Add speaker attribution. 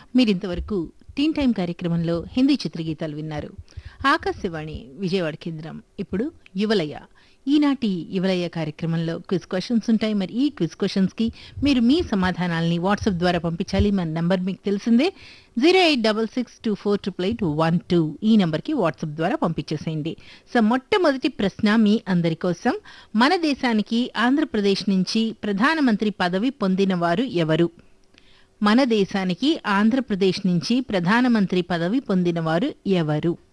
Speaker 1: మీరింతవరకు టీన్ టైం కార్యక్రమంలో హిందీ చిత్రగీతాలు విన్నారు ఆకాశవాణి విజయవాడ కేంద్రం ఇప్పుడు యువలయ ఈనాటి యువలయ కార్యక్రమంలో క్విజ్ క్వశ్చన్స్ ఉంటాయి మరి ఈ క్విజ్ క్వశ్చన్స్ కి మీరు మీ సమాధానాల్ని వాట్సాప్ ద్వారా పంపించాలి మన నంబర్ మీకు తెలిసిందే zero eight double six two four triple eight one two ఈ నంబర్కి వాట్సాప్ ద్వారా పంపించేసేయండి సో మొట్టమొదటి ప్రశ్న మీ అందరి కోసం మన దేశానికి ఆంధ్రప్రదేశ్ నుంచి ప్రధానమంత్రి పదవి పొందిన వారు ఎవరు మన దేశానికి ఆంధ్రప్రదేశ్ నుంచి ప్రధానమంత్రి పదవి పొందినవారు ఎవరు